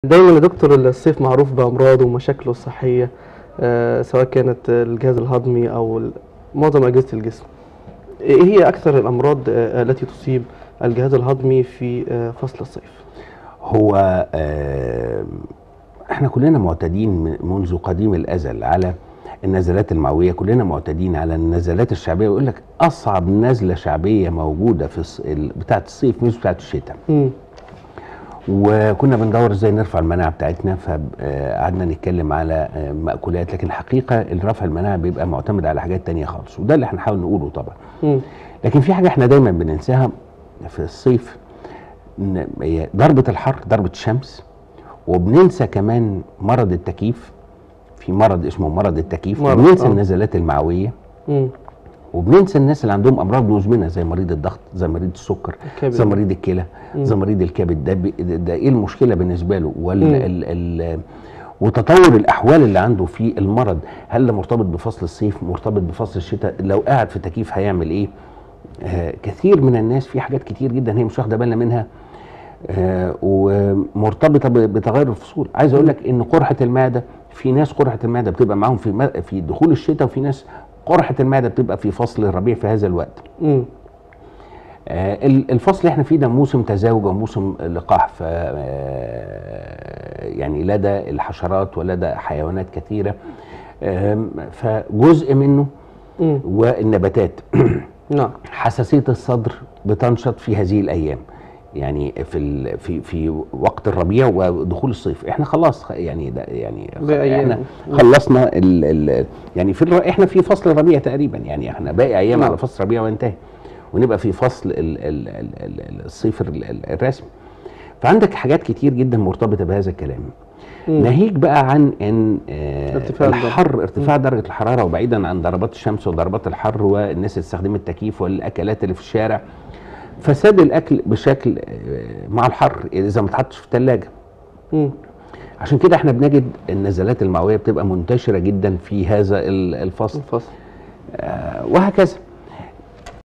دايما يا دكتور الصيف معروف بأمراضه ومشاكله الصحية آه، سواء كانت الجهاز الهضمي أو ال- معظم أجهزة الجسم إيه هي أكثر الأمراض آه، التي تصيب الجهاز الهضمي في آه، فصل الصيف؟ هو آه، احنا كلنا معتادين من- منذ قديم الازل على النزلات المعويه كلنا معتادين على النزلات الشعبيه ويقول لك اصعب نزله شعبيه موجوده في الص- ال- بتاعه الصيف مش بتاعه الشتاء مم. وكنا بندور ازاي نرفع المناعه بتاعتنا فقعدنا نتكلم على آه، مأكولات لكن الحقيقه رفع المناعه بيبقى معتمد على حاجات تانية خالص وده اللي هنحاول نقوله طبعا مم. لكن في حاجه احنا دايما بننساها في الصيف إن هي ضربه الحر ضربه الشمس وبننسى كمان مرض التكييف في مرض اسمه مرض التكييف مرض، وبننسى آه. النزلات المعويه مم. وبننسى الناس اللي عندهم امراض مزمنه زي مريض الضغط زي مريض السكر الكبد. زي مريض الكلى مم. زي مريض الكبد ده, بي- ده, ده ايه المشكله بالنسبه له وال مم. ال ال وتطور الاحوال اللي عنده في المرض هل ده مرتبط بفصل الصيف مرتبط بفصل الشتاء لو قاعد في تكييف هيعمل ايه آه كثير من الناس في حاجات كتير جدا هي مش واخده بالنا منها آه ومرتبطه ب- بتغير الفصول عايز اقول لك ان قرحه المعده في ناس قرحه المعده بتبقى معاهم في م- في دخول الشتاء وفي ناس قرحه المعده بتبقى في فصل الربيع في هذا الوقت مم. آه، ال- الفصل اللي احنا فيه ده موسم تزاوج وموسم لقاح ف آه، يعني لدى الحشرات ولدى حيوانات كثيره آم، فجزء منه مم. والنباتات نعم حساسيه الصدر بتنشط في هذه الايام يعني في ال... في في وقت الربيع ودخول الصيف احنا خلاص خ- يعني ده يعني خ- بأيام. احنا خلصنا ال... ال... يعني في الر... احنا في فصل الربيع تقريبا يعني احنا باقي ايام نعم. على فصل الربيع وينتهي ونبقى في فصل ال... ال... ال... ال- الصيف ال... ال- الرسمي فعندك حاجات كتير جدا مرتبطه بهذا الكلام مم. ناهيك بقى عن ان آه ارتفاع الدرجة. الحر ارتفاع درجه الحراره وبعيدا عن ضربات الشمس وضربات الحر والناس اللي تستخدم التكييف والاكلات اللي في الشارع فساد الاكل بشكل آه، مع الحر اذا ما اتحطش في الثلاجه مم. عشان كده احنا بنجد النزلات المعويه بتبقى منتشره جدا في هذا ال- الفصل الفصل آه، وهكذا